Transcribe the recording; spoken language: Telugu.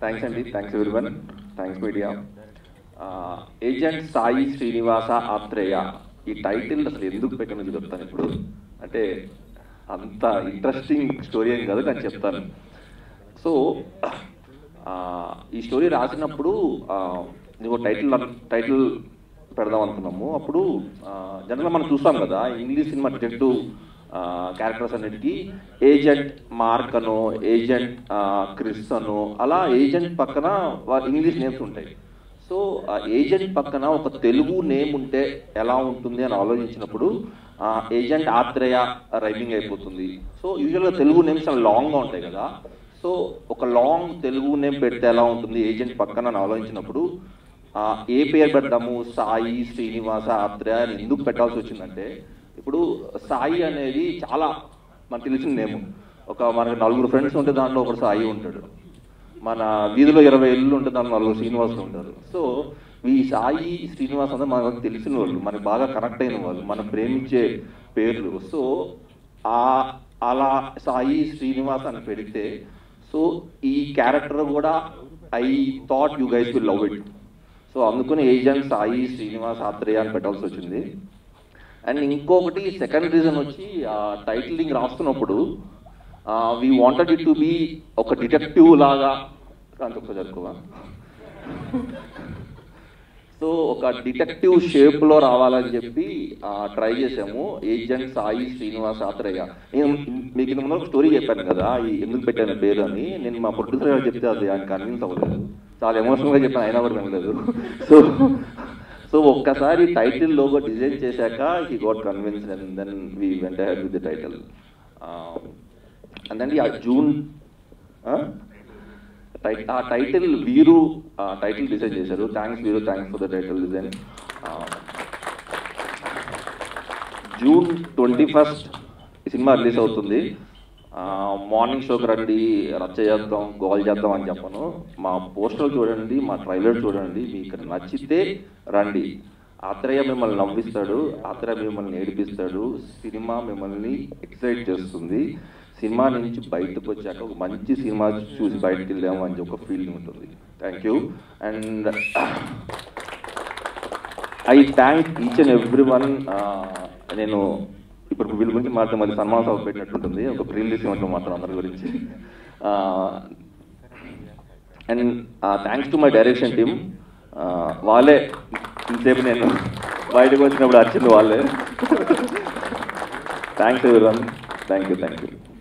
థ్యాంక్స్ అండి thanks everyone thanks media agent Sai Srinivasa Athreya ఈ టైటిల్ అసలు ఎందుకు పెట్టినో చెప్తాను ఇప్పుడు అంటే అంత ఇంట్రెస్టింగ్ స్టోరీ ఏం కాదు కానీ చెప్తాను సో ఈ స్టోరీ రాసినప్పుడు నీకు టైటిల్ టైటిల్ పెడదాం అనుకున్నాము అప్పుడు జనరల్గా మనం చూస్తాం కదా ఇంగ్లీష్ సినిమా డిటెక్టివ్ క్యారెక్టర్స్ అన్నిటికీ ఏజెంట్ మార్క్ అనో ఏజెంట్ క్రిస్ అనో అలా ఏజెంట్ పక్కన వాళ్ళ ఇంగ్లీష్ నేమ్స్ ఉంటాయి సో ఆ ఏజెంట్ పక్కన ఒక తెలుగు నేమ్ ఉంటే ఎలా ఉంటుంది అని ఆలోచించినప్పుడు ఏజెంట్ ఆత్రేయ రైమింగ్ అయిపోతుంది సో యూజువల్గా తెలుగు నేమ్స్ చాలా లాంగ్గా ఉంటాయి కదా సో ఒక లాంగ్ తెలుగు నేమ్ పెడితే ఎలా ఉంటుంది ఏజెంట్ పక్కన అని ఆలోచించినప్పుడు ఆ, ఏ పేరు పెడతాము సాయి శ్రీనివాస ఆత్రేయ అని ఎందుకు పెట్టాల్సి వచ్చిందంటే ఇప్పుడు సాయి అనేది చాలా మనకు తెలిసిన నేమ్ ఒక మనకి నలుగురు ఫ్రెండ్స్ ఉంటే దాంట్లో ఒకడు సాయి ఉంటాడు మన వీధిలో ఇరవై ఇల్లు ఉంటే దాంట్లో నలుగురు శ్రీనివాసులు ఉంటారు సో ఈ సాయి శ్రీనివాస్ అంటే మనకు తెలిసిన వాళ్ళు మనకి బాగా కనెక్ట్ అయిన వాళ్ళు మనం ప్రేమించే పేర్లు సో ఆ అలా సాయి శ్రీనివాస్ అని పెడితే సో ఈ క్యారెక్టర్ కూడా I thought you guys will love it so అందుకని ఏజెంట్ సాయి శ్రీనివాస్ ఆత్రేయ అని పెట్టాల్సి వచ్చింది అండ్ ఇంకొకటి సెకండ్ రీజన్ వచ్చి టైటిలింగ్ రాస్తున్నప్పుడు we wanted it to be ఒక డిటెక్టివ్ లాగా అంత ఒకసారి జరుపుకోవా సో ఒక డిటెక్టివ్ షేప్ లో రావాలని చెప్పి ట్రై చేసాము ఏజెంట్ సాయి శ్రీనివాస్ ఆత్రేయ నేను మీకు ఇంత ముందు ఒక స్టోరీ చెప్పాను కదా ఈ ఎందుకు పెట్టాను పేరు అని నేను మా ప్రొడ్యూసర్ గారు చెప్తే అది ఆయన కన్విన్స్ అవ్వలేదు చాలా ఎమోషనల్ గా చెప్పాను అయినా కూడా వినలేదు సో సో ఒక్కసారి టైటిల్ లోగో డిజైన్ చేశాక he got convince and then we went ahead with the title అందండి ఆ జూన్ టై- ఆ టైటిల్ వీరు ఆ టైటిల్ డిజైన్ చేశారు థ్యాంక్స్ వీరు thanks for the title design June twenty first ఈ సినిమా రిలీజ్ అవుతుంది మార్నింగ్ షోకి రండి రచ్చ చేద్దాం గోల్ చేద్దాం అని చెప్పను మా పోస్టర్ చూడండి మా ట్రైలర్ చూడండి మీకు నచ్చితే రండి ఆత్రేయ మిమ్మల్ని నవ్విస్తాడు ఆత్రేయ మిమ్మల్ని ఏడిపిస్తాడు సినిమా మిమ్మల్ని ఎక్సైట్ చేస్తుంది సినిమా నుంచి బయటకు వచ్చాక ఒక మంచి సినిమా చూసి బయటకు వెళ్దాము అని ఒక ఫీలింగ్ ఉంటుంది thank you and I thank each and every one నేను ఇప్పుడు వీళ్ళ గురించి మాత్రం మళ్ళీ సన్మాన సభ పెట్టినట్టుంటుంది ఒక ప్రీ రిలీజ్ మాత్రం అందరి గురించి and thanks to my direction team వాళ్ళే ఇంతసేపు నేను బయటకు వచ్చినప్పుడు వచ్చింది వాళ్ళే thanks every one thank you thank you